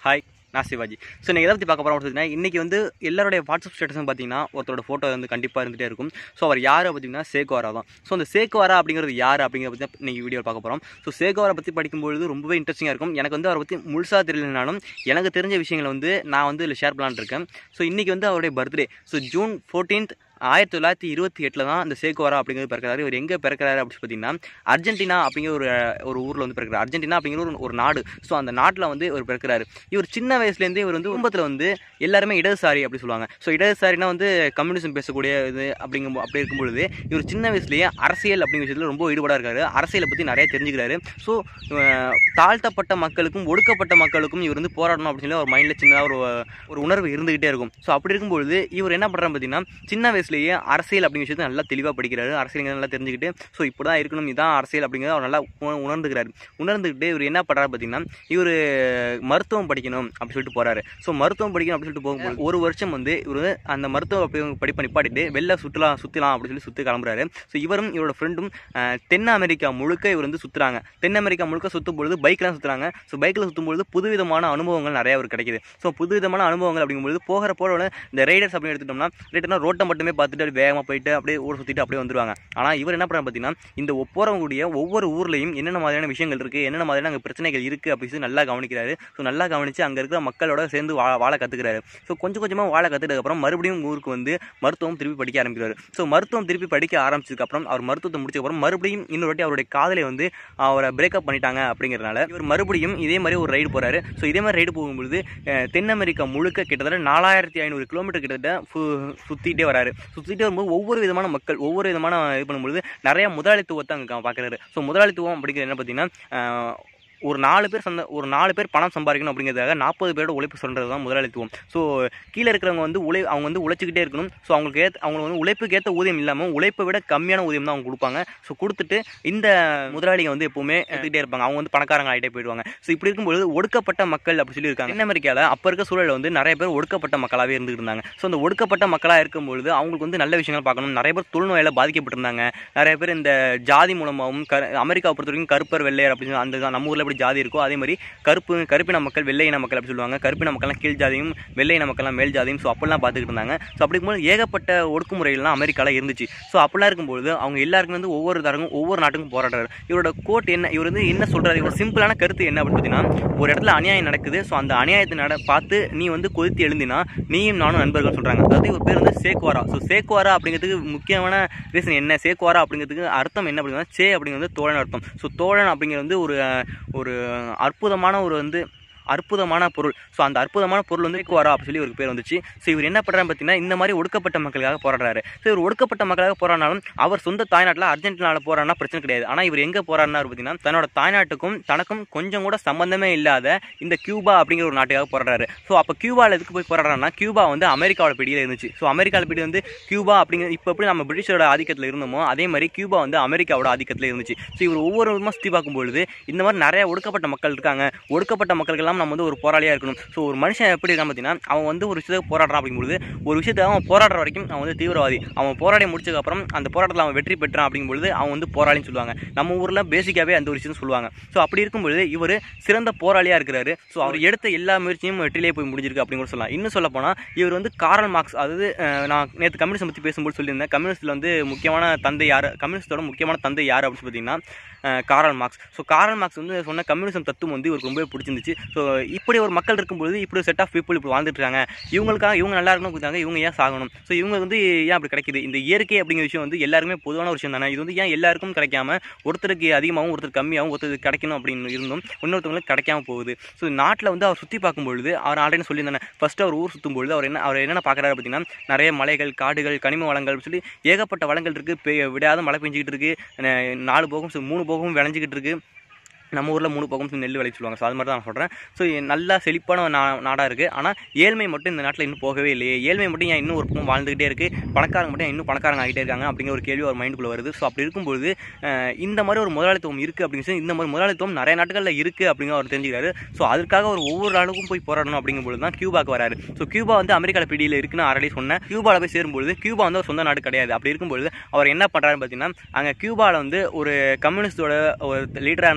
hi நான் Sivaji so நீங்கள் எதை பற்றி பார்க்க போகிறோம் பார்த்தீங்கன்னா இன்றைக்கி வந்து எல்லாருடைய வாட்ஸ்அப் ஸ்டேட்டஸும் பார்த்தீங்கன்னா ஒருத்தரோட ஃபோட்டோ வந்து கண்டிப்பாக இருந்துகிட்டே இருக்கும் ஸோ அவர் யார் பார்த்தீங்கன்னா சேக்குவாரா தான் ஸோ அந்த சேக்குவாரா அப்படிங்கிறது யார் அப்படிங்கிறத பற்றி தான் இன்றைக்கி வீடியோ பார்க்க போகிறோம் ஸோ சேக்குவாரா பற்றி படிக்கும்பொழுது ரொம்பவே இன்ட்ரெஸ்டிங்காக இருக்கும் எனக்கு வந்து அவரை பற்றி முழுசாக தெரியலனாலும் எனக்கு தெரிஞ்ச விஷயங்களை வந்து நான் வந்து இதில் ஷேர் பண்ணலான்னு இருக்கேன் ஸோ இன்றைக்கி வந்து அவருடைய பர்த்டே ஸோ ஜூன் ஃபோர்டீன்த் ஆயிரத்தி தொள்ளாயிரத்தி இருபத்தி எட்டில் தான் அந்த சேக்குவாரா அப்படிங்கிறது பிறக்கிறாரு இவர் எங்கே பிறக்கிறாரு அப்படின்னு பார்த்தீங்கன்னா அர்ஜென்டினா அப்படிங்கிற ஒரு ஒரு ஊரில் வந்து பிறக்கிறார் அர்ஜென்டினா அப்படிங்கிற ஒரு ஒரு நாடு ஸோ அந்த நாட்டில் வந்து இவர் பிறக்கிறாரு இவர் சின்ன வயசுலேருந்தே இவர் வந்து குடும்பத்தில் வந்து எல்லாருமே இடதுசாரி அப்படி சொல்லுவாங்க ஸோ இடதுசாரினா வந்து கம்யூனிசம் பேசக்கூடிய இது அப்படிங்கும் அப்படி இருக்கும் பொழுது இவர் சின்ன வயசுலேயே அரசியல் அப்படிங்கிற விஷயத்தில் ரொம்ப ஈடுபாடாக இருக்காரு அரசியலை பற்றி நிறைய தெரிஞ்சுக்கிறாரு ஸோ தாழ்த்தப்பட்ட மக்களுக்கும் ஒடுக்கப்பட்ட மக்களுக்கும் இவர் வந்து போராடணும் அப்படின்னு சொல்லி ஒரு மைண்டில் சின்னதாக ஒரு ஒரு உணர்வு இருந்துகிட்டே இருக்கும் ஸோ அப்படி இருக்கும்பொழுது இவர் என்ன பண்ணுறாரு பார்த்தீங்கன்னா சின்ன வயசுலேயே அரசியல் அப்படிங்கிற விஷயத்தை நல்லா தெளிவாக படிக்கிறாரு அரசியல் நல்லா தெரிஞ்சுக்கிட்டு ஸோ இப்படி தான் இருக்கணும் இதான் அரசியல் அப்படிங்கிறத அவர் நல்லா உண- உணர்ந்துக்கிறாரு உணர்ந்துக்கிட்டு இவர் என்ன பண்ணுறாரு பார்த்தீங்கன்னா இவர் மருத்துவம் படிக்கணும் அப்படி சொல்லிட்டு போறாரு ஸோ மருத்துவம் படிக்கணும் அப்படி சொல்லிட்டு போகும்போது ஒரு வருஷம் வந்து இவர் அந்த மருத்துவ படி- படிப்பை நிப்பாட்டிட்டு வெளில சுற்றலாம் சுற்றலாம் அப்படி சொல்லி சுற்றி கிளம்புறாரு ஸோ இவரும் இவரோட ஃப்ரெண்டும் தென் அமெரிக்கா முழுக்க இவர் வந்து சுற்றுறாங்க தென் அமெரிக்கா முழுக்க சுற்றும் பொழுது பைக்லாம் சுற்றுறாங்க ஸோ பைக்கில் சுற்றும் பொழுது புதுவிதமான அனுபவங்கள் நிறைய அவருக்கு கிடைக்குது ஸோ புதுவிதமான அனுபவங்கள் அப்படிங்கும்போது போகிற போகிற இந்த ரைடர்ஸ் அப்படின்னு எடுத்துட்டோம்னா ரைடர்னா ரோட்டை மட்டுமே பார்த்துட்டு அப்படியே வேகமாக போயிட்டு அப்படியே ஊர் சுற்றிட்டு அப்படியே வந்துருவாங்க ஆனால் இவர் என்ன பண்ணுறாரு பார்த்தீங்கன்னா இந்த ஒப்போறவங்களுடைய ஒவ்வொரு ஊர்லேயும் என்னென்ன மாதிரியான விஷயங்கள் இருக்குது என்னென்ன மாதிரியான அங்கே பிரச்சனைகள் இருக்குது அப்படின்னு சொல்லி நல்லா கவனிக்கிறாரு ஸோ நல்லா கவனித்து அங்கே இருக்கிற மக்களோட சேர்ந்து வாழ வாழ கற்றுக்கிறாரு ஸோ கொஞ்சம் கொஞ்சமாக வாழ கற்றுட்டதுக்கப்புறம் மறுபடியும் ஊருக்கு வந்து மருத்துவம் திருப்பி படிக்க ஆரம்பிக்கிறாரு ஸோ மருத்துவம் திருப்பி படிக்க ஆரம்பிச்சதுக்கப்புறம் அவர் மருத்துவத்தை முடிச்சதுக்கப்புறம் மறுபடியும் இன்னொரு வாட்டி அவருடைய காதலை வந்து அவரை பிரேக்கப் பண்ணிட்டாங்க அப்படிங்கிறனால இவர் மறுபடியும் இதே மாதிரி ஒரு ரைடு போகிறாரு ஸோ இதே மாதிரி ரைடு போகும்பொழுது அஹ், தென் அமெரிக்கா முழுக்க கிட்டத்தட்ட நாலாயிரத்தி ஐநூறு கிலோமீட்டர் கிட்டத்தட்ட ஃபு- சுத்திட்டே வராரு சுத்திட்டே வரும்போது ஒவ்வொரு விதமான மக்கள் ஒவ்வொரு விதமான இது பண்ணும்பொழுது நிறைய முதலாளித்துவத்தை அங்கே பார்க்குறாரு ஸோ முதலாளித்துவம் அப்படிங்கிறது என்ன பார்த்தீங்கன்னா அஹ், ஒரு நாலு பேர் சந்த ஒரு நாலு பேர் பணம் சம்பாதிக்கணும் அப்படிங்கிறதுக்காக நாற்பது பேரோட உழைப்பு சொல்கிறது தான் முதலாளித்துவம் ஸோ கீழே இருக்கிறவங்க வந்து உழை அவங்க வந்து உழைச்சிக்கிட்டே இருக்கணும் ஸோ அவங்களுக்கு ஏற்ற அவங்களுக்கு வந்து உழைப்புக்கு ஏற்ற ஊதியம் இல்லாமல் உழைப்பை விட கம்மியான ஊதியம் தான் அவங்க கொடுப்பாங்க ஸோ கொடுத்துட்டு இந்த முதலாளிங்க வந்து எப்பவுமே எடுத்துக்கிட்டே இருப்பாங்க அவங்க வந்து பணக்காரங்க ஆகிட்டே போயிடுவாங்க ஸோ இப்படி இருக்கும்போது ஒடுக்கப்பட்ட மக்கள் அப்படி சொல்லியிருக்காங்க தென் அமெரிக்காவில் அப்போ இருக்க சூழலில் வந்து நிறைய பேர் ஒடுக்கப்பட்ட மக்களாகவே இருந்துட்டு இருந்தாங்க ஸோ அந்த ஒடுக்கப்பட்ட மக்களாக இருக்கும்பொழுது அவங்களுக்கு வந்து நல்ல விஷயங்கள் பார்க்கணும் நிறைய பேர் தொழுநோயால் பாதிக்கப்பட்டிருந்தாங்க நிறைய பேர் இந்த ஜாதி மூலமாகவும் க அமெரிக்காவை பொறுத்த வரைக்கும் கருப்பர் வெள்ளையர் அப்படின்னு சொல்லி அந்த நம்ம ஊரில் எப்படி ஜாதி இருக்கோ அதே மாதிரி கருப்பு கருப்பின மக்கள் வெள்ளையின மக்கள் அப்படி சொல்லுவாங்க கருப்பின மக்கள்லாம் கீழ் ஜாதியும் வெள்ளையின மக்கள்லாம் மேல் ஜாதியும் ஸோ அப்படிலாம் பார்த்துக்கிட்டு இருந்தாங்க ஸோ அப்படி இருக்கும்போது ஏகப்பட்ட ஒடுக்குமுறைகள்லாம் அமெரிக்காவில் இருந்துச்சு ஸோ அப்படிலாம் இருக்கும்போது அவங்க எல்லாருக்கும் வந்து ஒவ்வொரு தரங்கும் ஒவ்வொரு நாட்டுக்கும் போராடுறாரு இவரோட கோட் என்ன இவர் வந்து என்ன சொல்றாரு இவர் சிம்பிளான கருத்து என்ன அப்படின்னு பார்த்தீங்கன்னா ஒரு இடத்துல அநியாயம் நடக்குது ஸோ அந்த அநியாயத்தை நட பார்த்து நீ வந்து கொதித்து எழுந்தினா நீயும் நானும் நண்பர்கள் சொல்றாங்க அதாவது இவர் பேர் வந்து சேக்குவாரா ஸோ சேக்குவாரா அப்படிங்கிறதுக்கு முக்கியமான ரீசன் என்ன சேக்குவாரா அப்படிங்கிறதுக்கு அர்த்தம் என்ன அப்படின்னா சே அப்படிங்கிறது தோழன் அர்த்தம் ஸோ தோழன் அப்படிங்கிறது வந்து ஒரு அஹ், ஒரு அற்புதமான ஒரு வந்து அற்புதமான பொருள் ஸோ அந்த அற்புதமான பொருள் வந்து சேக்குவாரா அப்படின்னு சொல்லி ஒரு பேர் வந்துச்சு ஸோ இவர் என்ன பண்ணுறாரு பார்த்தீங்கன்னா இந்த மாதிரி ஒடுக்கப்பட்ட மக்களுக்காக போராடுறாரு ஸோ இவர் ஒடுக்கப்பட்ட மக்களாக போராடினாலும் அவர் சொந்த தாய்நாட்டில் அர்ஜென்டினாவில் போராடினா பிரச்சனை கிடையாது ஆனால் இவர் எங்கே போராடினார் பார்த்தீங்கன்னா தன்னோட தாய்நாட்டுக்கும் தனக்கும் கொஞ்சம் கூட சம்பந்தமே இல்லாத இந்த கியூபா அப்படிங்கிற ஒரு நாட்டுக்காக போராடுறாரு ஸோ அப்போ கியூபாவில் எதுக்கு போய் போராடுறாருன்னா கியூபா வந்து அமெரிக்காவோட பிடியில் இருந்துச்சு ஸோ அமெரிக்காவோட பிடி வந்து கியூபா அப்படிங்கிற இப்போ எப்படி நம்ம பிரிட்டிஷோட ஆதிக்கத்தில் இருந்தோமோ அதே மாதிரி கியூபா வந்து அமெரிக்காவோட ஆதிக்கத்தில் இருந்துச்சு ஸோ இவர் ஒவ்வொரு விதமாக சுற்றி பார்க்கும்பொழுது இந்த மாதிரி நிறைய ஒடுக்கப்பட்ட மக்கள் இருக்காங்க ஒடுக்கப்பட்ட மக்களுக்கெல்லாம் நம்ம வந்து ஒரு போராளியாக இருக்கணும் ஸோ ஒரு மனுஷன் எப்படி இருக்கான் பார்த்தீங்கன்னா அவன் வந்து ஒரு விஷயத்தை போராடுறான் அப்படிங்கும்போது ஒரு விஷயத்தை அவன் போராடுற வரைக்கும் அவன் வந்து தீவிரவாதி அவன் போராடி முடிச்சதுக்கப்புறம் அந்த போராட்டத்தில் அவன் வெற்றி பெற்றான் அப்படிங்கும்பொழுது அவன் வந்து போராளின்னு சொல்லுவாங்க நம்ம ஊரில் பேசிக்காகவே அந்த ஒரு விஷயம் சொல்லுவாங்க ஸோ அப்படி இருக்கும்பொழுது இவர் சிறந்த போராளியாக இருக்கிறாரு ஸோ அவர் எடுத்த எல்லா முயற்சியும் வெற்றிலே போய் முடிஞ்சிருக்கு அப்படின்னு கூட சொல்லலாம் இன்னும் சொல்ல போனால் இவர் வந்து காரல் மார்க்ஸ் அதாவது அஹ், நான் நேற்று கம்யூனிஸ்ட் பற்றி பேசும்போது சொல்லியிருந்தேன் கம்யூனிஸ்ட்டில் வந்து முக்கியமான தந்தை யார் கம்யூனிஸ்டோட முக்கியமான தந்தை யார் அப்படின்னு பார்த்தீங்கன்னா அஹ், Karl Marx so Karl Marx வந்து சொன்ன கம்யூனிசம் தத்துவம் வந்து இவருக்கு ரொம்பவே பிடிச்சிருந்துச்சு ஸோ இப்படி ஒரு மக்கள் இருக்கும்போது இப்படி ஒரு செட் ஆஃப் பீப்புள் இப்படி வாழ்ந்துட்டு இருக்காங்க இவங்களுக்காக இவங்க நல்லா இருக்கணும் கொடுத்தாங்க இவங்க ஏன் சாகணும் ஸோ இவங்க வந்து ஏன் அப்படி கிடைக்குது இந்த இயற்கை அப்படிங்கிற விஷயம் வந்து எல்லாருக்குமே பொதுவான ஒரு விஷயம் தானே இது வந்து ஏன் எல்லாருக்கும் கிடைக்காம ஒருத்தருக்கு அதிகமாகவும் ஒருத்தர் கம்மியாகவும் ஒருத்தருக்கு கிடைக்கணும் அப்படின்னு இருந்தும் இன்னொருத்தவங்களுக்கு கிடைக்காம போகுது ஸோ நாட்டில் வந்து அவர் சுற்றி பார்க்கும்பொழுது அவர் ஆல்ரெடி சொல்லியிருந்தானே ஃபர்ஸ்ட் அவர் ஊர் சுற்றும் பொழுது அவர் என்ன அவர் என்னென்ன பார்க்குறாரு பார்த்தீங்கன்னா நிறைய மலைகள் காடுகள் கனிம வளங்கள் அப்படின்னு சொல்லி ஏகப்பட்ட வளங்கள் இருக்குது விடாத மழை பெஞ்சிக்கிட்டு இருக்கு அஹ் நாலு போகம் so மூணு போகமும் விளைஞ்சிக்கிட்டு இருக்கு நம்ம ஊரில் மூணு பக்கம் நெல் விளைச்சு சொல்லுவாங்க ஸோ அது மாதிரி தான் நான் சொல்கிறேன் ஸோ நல்லா செழிப்பான நா நாடாக இருக்குது ஆனால் ஏழ்மை மட்டும் இந்த நாட்டில் இன்னும் போகவே இல்லையே ஏழ்மை மட்டும் ஏன் இன்னும் ஒரு பக்கம் வாழ்ந்துகிட்டே இருக்குது பணக்காரங்க மட்டும் ஏன் இன்னும் பணக்காரங்க ஆகிட்டே இருக்காங்க அப்படிங்கிற ஒரு கேள்வி ஒரு மைண்டுக்குள்ளே வருது ஸோ அப்படி இருக்கும்போது அஹ், இந்த மாதிரி ஒரு முதலாளித்துவம் இருக்குது அப்படின்னு சொல்லி இந்த மாதிரி முதலாளித்துவம் நிறைய நாட்டுகளில் இருக்குது அப்படிங்கிற அவர் தெரிஞ்சுக்கிறாரு ஸோ அதுக்காக அவர் ஒவ்வொரு நாளுக்கும் போய் போராடணும் அப்படிங்கும்போது தான் கியூபாக்கு வராரு ஸோ கியூபா வந்து அமெரிக்காவில் பிடியில் இருக்குன்னு ஆல்ரெடி சொன்னேன் கியூபாவில் போய் சேரும்பொழுது கியூபா வந்து ஒரு சொந்த நாடு கிடையாது அப்படி இருக்கும்பொழுது அவர் என்ன பண்ணுறாருன்னு பார்த்தீங்கன்னா அங்கே கியூபாவில் வந்து ஒரு கம்யூனிஸ்டோட ஒரு லீடராக இருந்தக்கூடிய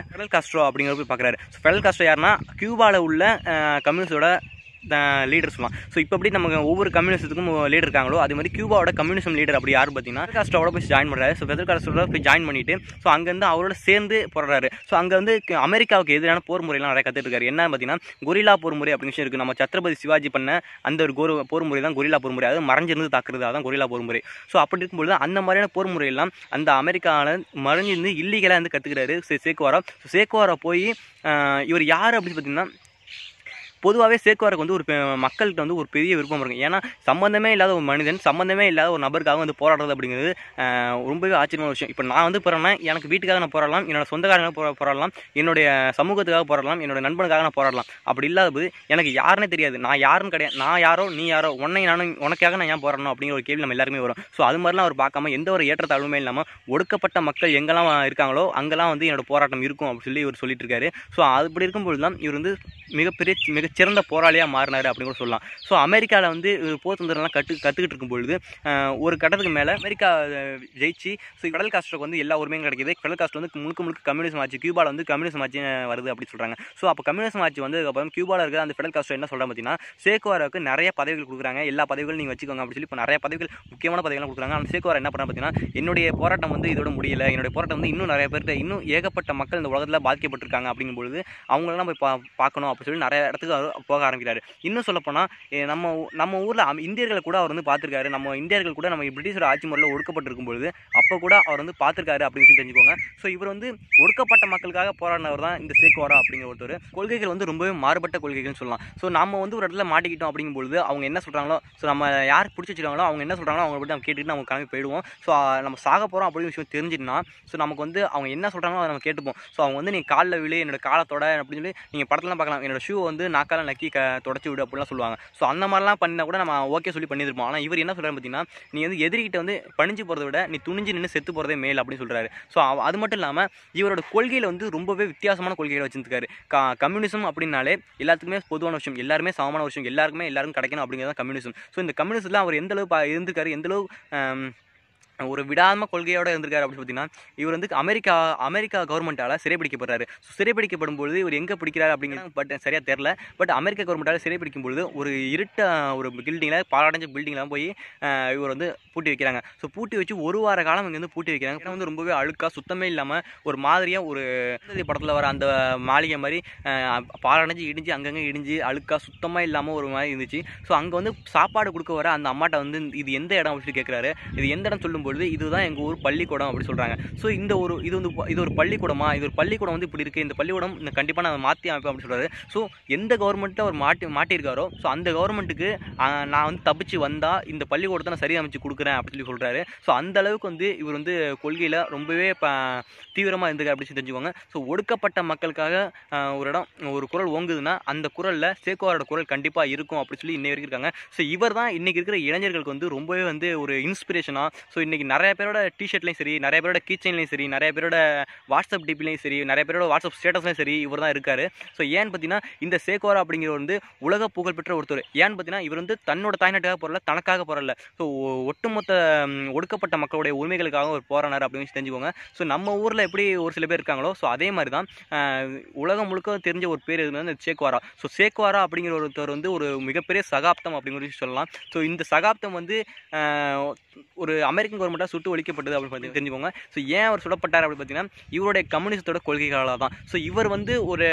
ஃபெடல் காஸ்ட்ரோ அப்படிங்கிற போய் பார்க்குறாரு ஸோ ஃபெடல் காஸ்ட்ரோ யாருன்னா கியூபாவில் உள்ள கம்யூனிஸ்டோட லீடர் சொல்லலாம் ஸோ இப்போ எப்படி நமக்கு ஒவ்வொரு கம்யூனிஸ்ட்டுக்கும் லீடர் இருக்காங்களோ அது மாதிரி கியூபாவோட கம்யூனிசம் லீடர் அப்படி யார் பார்த்தீங்கன்னா காஸ்ட்ரோட போய் ஜாயின் பண்ணுறாரு ஸோ ஃபெதர் காஸ்ட்ரோட போய் ஜாயின் பண்ணிட்டு ஸோ அங்கேருந்து அவரோட சேர்ந்து போடுறாரு ஸோ அங்கே வந்து க- அமெரிக்காவுக்கு எதிரான போர் முறையெல்லாம் நிறைய கற்றுட்டு இருக்காரு என்ன பார்த்தீங்கன்னா கொரில்லா போர் முறை அப்படின்னு விஷயம் இருக்குது நம்ம சத்ரபதி சிவாஜி பண்ண அந்த ஒரு கோர் போர் முறை தான் கொரில்லா போர் முறை அது மறைஞ்சிருந்து தாக்குறது அதான் கொரில்லா போர் முறை ஸோ அப்படி இருக்கும்பொழுது அந்த மாதிரியான போர் முறையெல்லாம் அந்த அமெரிக்காவில் மறைஞ்சிருந்து இல்லீகலாக வந்து கற்றுக்கிறாரு சேக்குவாரா ஸோ சேக்குவாரா போய் ஆஹ், இவர் யார் அப்படின்னு பார்த்தீங்கன்னா பொதுவாகவே சேக்குவாருக்கு வந்து ஒரு பெ- மக்கள்கிட்ட வந்து ஒரு பெரிய விருப்பம் இருக்கும் ஏன்னா சம்மந்தமே இல்லாத ஒரு மனிதன் சம்மந்தமே இல்லாத ஒரு நபருக்காக வந்து போராடுறது அப்படிங்கிறது ஆஹ், ரொம்பவே ஆச்சரியமான விஷயம் இப்போ நான் வந்து போகிறேன்னா எனக்கு வீட்டுக்காக நான் போராடலாம் என்னோட சொந்தக்காரங்க போ போராடலாம் என்னுடைய சமூகத்துக்காக போராடலாம் என்னோட நண்பனுக்காக நான் போராடலாம் அப்படி இல்லாதபோது எனக்கு யாருன்னே தெரியாது நான் யாருன்னு கிடையாது நான் யாரோ நீ யாரோ உன்னை நானும் உனக்காக நான் ஏன் போராடணும் அப்படிங்கிற ஒரு கேள்வி நம்ம எல்லாருமே வரும் ஸோ அது மாதிரிலாம் அவர் பார்க்காம எந்த ஒரு ஏற்றத்தாழ்வுமே இல்லாமல் ஒடுக்கப்பட்ட மக்கள் எங்கெல்லாம் இருக்காங்களோ அங்கெல்லாம் வந்து என்னோட போராட்டம் இருக்கும் அப்படின்னு சொல்லி இவர் சொல்லிட்டு இருக்காரு ஸோ அப்படி இருக்கும்பொழுது தான் இவர் வந்து மிகப்பெரிய மிகச்சிறந்த போராளியாக மாறினார் அப்படின்னு கூட சொல்லலாம் ஸோ அமெரிக்காவில் வந்து இவர் போர் தந்திரம்லாம் கற்று கற்றுக்கிட்டு இருக்கும் பொழுது ஆஹ், ஒரு கட்டத்துக்கு மேலே அமெரிக்கா அஹ், ஜெயிச்சு ஸோ கடல் காஸ்ட்ரோக்கு வந்து எல்லா உரிமையும் கிடைக்குது கடல் காஸ்ட்ரோ வந்து முழுக்க முழுக்க கம்யூனிசம் ஆச்சு கியூபாவில் வந்து கம்யூனிசம் ஆட்சி அஹ், வருது அப்படின்னு சொல்கிறாங்க ஸோ அப்போ கம்யூனிசம் ஆட்சி வந்து அப்புறம் கியூபாவில் இருக்கிற அந்த ஃபெடல் காஸ்ட்ரோ என்ன சொல்கிறாங்க பார்த்தீங்கன்னா சேக்குவாராவுக்கு நிறைய பதவிகள் கொடுக்குறாங்க எல்லா பதவிகளும் நீங்கள் வச்சுக்கோங்க அப்படின்னு சொல்லி இப்போ நிறைய பதவிகள் முக்கியமான பதவிகள் கொடுக்குறாங்க அந்த சேக்குவாரா என்ன பண்ணா பார்த்தீங்கன்னா என்னுடைய போராட்டம் வந்து இதோட முடியல என்னுடைய போராட்டம் வந்து இன்னும் நிறைய பேர்கிட்ட இன்னும் ஏகப்பட்ட மக்கள் இந்த உலகத்தில் பாதிக்கப்பட்டிருக்காங்க அப்படிங்கும்பொழுது அவங்களெல்லாம் போய் பா பார்க்கணும் அப்படின்னு சொல்லி நிறைய இடத்துக்கு அவர் போக ஆரம்பிக்கிறாரு இன்னும் சொல்லப்போனால் நம்ம ஊ- நம்ம ஊரில் இந்தியர்களை கூட அவர் வந்து பார்த்துருக்காரு நம்ம இந்தியர்கள் கூட நம்ம பிரிட்டிஷோட ஆட்சி முறையில் ஒடுக்கப்பட்டிருக்கும் பொழுது அப்போ கூட அவர் வந்து பார்த்துருக்காரு அப்படின்னு சொல்லி தெரிஞ்சுக்கோங்க ஸோ இவர் வந்து ஒடுக்கப்பட்ட மக்களுக்காக போராடினவர் தான் இந்த சேக்குவாரா அப்படிங்கிற ஒருத்தர் கொள்கைகள் வந்து ரொம்பவே மாறுபட்ட கொள்கைகள்னு சொல்லலாம் ஸோ நம்ம வந்து ஒரு இடத்துல மாட்டிக்கிட்டோம் அப்படிங்கும்பொழுது அவங்க என்ன சொல்கிறாங்களோ ஸோ நம்ம யார் பிடிச்சி வச்சிருக்காங்களோ அவங்க என்ன சொல்கிறாங்களோ அவங்க பற்றி நம்ம கேட்டுட்டு நம்ம கிளம்பி போயிடுவோம் ஸோ நம்ம சாக போகிறோம் அப்படின்னு விஷயம் தெரிஞ்சுட்டுனா ஸோ நமக்கு வந்து அவங்க என்ன சொல்கிறாங்களோ அதை நம்ம கேட்டுப்போம் ஸோ அவங்க வந்து நீ காலில் விழு என்னோட காலத்தோட அப்படின்னு சொல்லி நீங்கள் படத்துலாம் பார்க்கலாம் என்னோட ஷூ வந்து நாக்கால நக்கி க தொடச்சி விடு அப்படிலாம் சொல்லுவாங்க ஸோ அந்த மாதிரிலாம் பண்ணால் கூட நம்ம ஓகே சொல்லி பண்ணியிருப்போம் ஆனால் இவர் என்ன சொல்கிறாரு பார்த்தீங்கன்னா நீ வந்து எதிரிகிட்ட வந்து பணிஞ்சு போகிறத விட நீ துணிஞ்சு நின்று செத்து போகிறதே மேல் அப்படின்னு சொல்கிறாரு ஸோ அது மட்டும் இல்லாமல் இவரோட கொள்கையில் வந்து ரொம்பவே வித்தியாசமான கொள்கைகளை வச்சிருக்காரு க கம்யூனிசம் அப்படின்னாலே எல்லாத்துக்குமே பொதுவான விஷயம் எல்லாருமே சமமான விஷயம் எல்லாருக்குமே எல்லாருக்கும் கிடைக்கணும் அப்படிங்கிறது தான் கம்யூனிசம் ஸோ இந்த கம்யூனிசத்தில் அவர் எந்த அளவு பா- இருந்திருக்காரு எந்த அளவு ஆம், ஒரு விடாம கொள்கையோட இருந்திருக்காரு அப்படின்னு பார்த்தீங்கன்னா இவர் வந்து அமெரிக்கா அமெரிக்கா கவர்மெண்ட்டால் சிறைபிடிக்கப்படுறாரு ஸோ சிறைபிடிக்கப்படும் பொழுது இவர் எங்கே பிடிக்கிறாரு அப்படிங்கிறது பட் சரியாக தெரில பட் அமெரிக்கா கவர்மெண்ட்டால் சிறைபிடிக்கும் பொழுது ஒரு இருட்ட ஒரு பில்டிங்கில் பாலடைஞ்ச பில்டிங்லாம் போய் ஆஹ், இவர் வந்து பூட்டி வைக்கிறாங்க ஸோ பூட்டி வச்சு ஒரு வார காலம் இங்கே வந்து பூட்டி வைக்கிறாங்க ஏன்னா வந்து ரொம்பவே அழுக்கா சுத்தமே இல்லாமல் ஒரு மாதிரியாக ஒரு சந்ததி படத்தில் வர அந்த மாளிகை மாதிரி ஆஹ், பாலடைஞ்சு இடிஞ்சு அங்கங்கே இடிஞ்சு அழுக்கா சுத்தமாக இல்லாமல் ஒரு மாதிரி இருந்துச்சு ஸோ அங்கே வந்து சாப்பாடு கொடுக்க வர அந்த அம்மாட்ட வந்து இது எந்த இடம் அப்படின்னு சொல்லி கேட்குறாரு இது எந்த இடம் சொல்லும்பொழுது இதுதான் எங்கள் ஊர் பள்ளிக்கூடம் அப்படி சொல்கிறாங்க ஸோ இந்த ஒரு இது வந்து இது ஒரு பள்ளிக்கூடமா இது ஒரு பள்ளிக்கூடம் வந்து இப்படி இருக்குது இந்த பள்ளிக்கூடம் இந்த கண்டிப்பாக நான் மாற்றி அமைப்பேன் அப்படின்னு சொல்கிறாரு ஸோ எந்த கவர்மெண்ட்டில் அவர் மாட்டி மாட்டியிருக்காரோ ஸோ அந்த கவர்மெண்ட்டுக்கு நான் வந்து தப்பிச்சு வந்தால் இந்த பள்ளிக்கூடத்தை நான் சரி அமைச்சு கொடுக்குறேன் அப்படின்னு சொல்லி சொல்கிறாரு ஸோ அந்த அளவுக்கு வந்து இவர் வந்து கொள்கையில் ரொம்பவே தீவிரமாக இருந்திருக்காரு அப்படின்னு சொல்லி தெரிஞ்சுக்கோங்க ஸோ ஒடுக்கப்பட்ட மக்களுக்காக ஆஹ், ஒரு இடம் ஒரு குரல் ஓங்குதுன்னா அந்த குரலில் சேக்குவாரோட குரல் கண்டிப்பாக இருக்கும் அப்படி சொல்லி இன்னை வரைக்கும் இருக்காங்க ஸோ இவர் தான் இன்றைக்கி இருக்கிற இளைஞர்களுக்கு வந்து ரொம்பவே வந்து ஒரு இன்ஸ்பிரேஷனாக ஸோ இன்றைக்கி நிறைய பேரோட டிஷர்ட்லையும் சரி நிறைய பேரோட கீச்சைன்லையும் சரி நிறைய பேரோட வாட்ஸ்அப் டிபிலையும் சரி நிறைய பேரோட வாட்ஸ்அப் ஸ்டேட்டஸ்லையும் சரி இவர் தான் இருக்கார் ஸோ ஏன்னு பார்த்தீங்கன்னா இந்த சேக்குவாரா அப்படிங்கிறவர் வந்து உலக புகழ்பெற்ற ஒருத்தர் ஏன்னு பார்த்தீங்கன்னா இவர் வந்து தன்னோட தாய்நாட்டுக்காக போகிறல தனக்காக போகிறல ஸோ ஒட்டுமொத்த ம், ஒடுக்கப்பட்ட மக்களுடைய உரிமைகளுக்காக ஒரு போராடினார் அப்படின்னு சொல்லி தெரிஞ்சுக்கோங்க ஸோ நம்ம ஊரில் எப்படி ஒரு சில பேர் இருக்காங்களோ ஸோ அதே மாதிரி தான் ஆஹ், உலகம் முழுக்க தெரிஞ்ச ஒரு பேர் இது வந்து சேக்வாரா ஸோ சேக்வாரா அப்படிங்கிற ஒருத்தர் வந்து ஒரு மிகப்பெரிய சகாப்தம் அப்படிங்கிற விஷயம் சொல்லலாம் ஸோ இந்த சகாப்தம் வந்து ஆஹ், ஒரு அமெரிக்கன் கவர்மெண்ட்டாக சுட்டு ஒழிக்கப்பட்டது அப்படின்னு சொல்லி தெரிஞ்சுக்கோங்க ஸோ ஏன் அவர் சுடப்பட்டார் அப்படின்னு பார்த்தீங்கன்னா இவருடைய கம்யூனிஸ்டோட கொள்கைகளால் தான் ஸோ இவர் வந்து ஒரு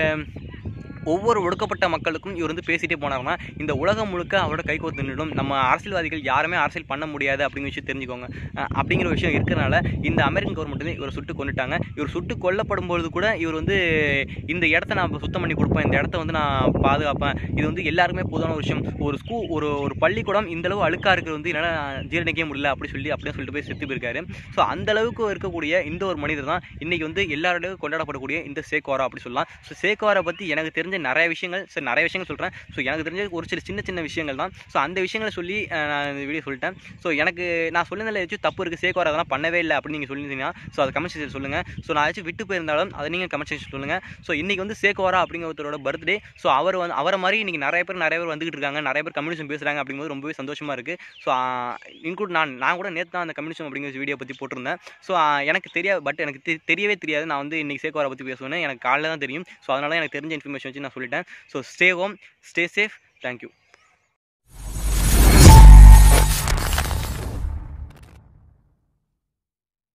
ஒவ்வொரு ஒடுக்கப்பட்ட மக்களுக்கும் இவர் வந்து பேசிட்டே போனாருன்னா இந்த உலகம் முழுக்க அவரோட கைகோர்த்து நின்றுடும் நம்ம அரசியல்வாதிகள் யாருமே அரசியல் பண்ண முடியாது அப்படிங்கிற விஷயம் தெரிஞ்சுக்கோங்க அஹ் அப்படிங்கிற விஷயம் இருக்கிறனால இந்த அமெரிக்கன் கவர்மெண்ட் வந்து இவர் சுட்டு கொண்டுட்டாங்க இவர் சுட்டு கொல்லப்படும் பொழுது கூட இவர் வந்து இந்த இடத்த நான் சுத்தம் பண்ணி கொடுப்பேன் இந்த இடத்த வந்து நான் பாதுகாப்பேன் இது வந்து எல்லாருக்குமே பொதுவான ஒரு விஷயம் ஒரு ஸ்கூ ஒரு ஒரு பள்ளிக்கூடம் இந்த அளவு அழுக்கா இருக்கிறது வந்து என்னால் ஜீரணிக்கவே முடியல அப்படி சொல்லி அப்படியே சொல்லிட்டு போய் செத்து போயிருக்காரு ஸோ அந்த அளவுக்கு இருக்கக்கூடிய இந்த ஒரு மனிதர் தான் இன்னைக்கு வந்து எல்லாரோடையும் கொண்டாடப்படக்கூடிய இந்த சேக்வாரா அப்படி சொல்லலாம் ஸோ சேக்வாரா பற்றி எனக்கு தெரிஞ்ச தெரிஞ்ச நிறைய விஷயங்கள் சரி நிறைய விஷயங்கள் சொல்கிறேன் ஸோ எனக்கு தெரிஞ்ச ஒரு சில சின்ன சின்ன விஷயங்கள் தான் ஸோ அந்த விஷயங்களை சொல்லி அஹ், நான் இந்த வீடியோ சொல்லிட்டேன் ஸோ எனக்கு நான் சொல்லுனதில் ஏதாச்சும் தப்பு இருக்குது சேக் வர அதெல்லாம் பண்ணவே இல்லை அப்படின்னு நீங்கள் சொல்லியிருந்தீங்கன்னா ஸோ அதை கமெண்ட் செக்ஷன் சொல்லுங்கள் ஸோ நான் ஏதாச்சும் விட்டு போயிருந்தாலும் அதை நீங்கள் கமெண்ட் செக்ஷன் சொல்லுங்கள் ஸோ இன்றைக்கி வந்து சேகோரா அப்படிங்கிற ஒருத்தரோட பர்த்டே ஸோ அவர் வந்து அவரை மாதிரி இன்றைக்கி நிறைய பேர் நிறைய பேர் வந்துகிட்டு இருக்காங்க நிறைய பேர் கம்யூனிசம் பேசுகிறாங்க அப்படிங்கும்போது ரொம்பவே சந்தோஷமாக இருக்குது ஸோ இன்க்ளூட் நான் நான் கூட நேற்று தான் அந்த கம்யூனிசம் அப்படிங்கிற வீடியோ பற்றி போட்டிருந்தேன் ஸோ எனக்கு தெரியாது பட் எனக்கு தெ- தெரியவே தெரியாது நான் வந்து இன்றைக்கி சேகோரா பற்றி பேசுவேன்னு எனக்கு காலைல தான் தெரியும் ஸோ அதனால எனக்கு தெரிஞ்ச இன்ஃபர்மேஷன் வச்சு நான் சொல்லிட்டேன் so stay home stay safe thank you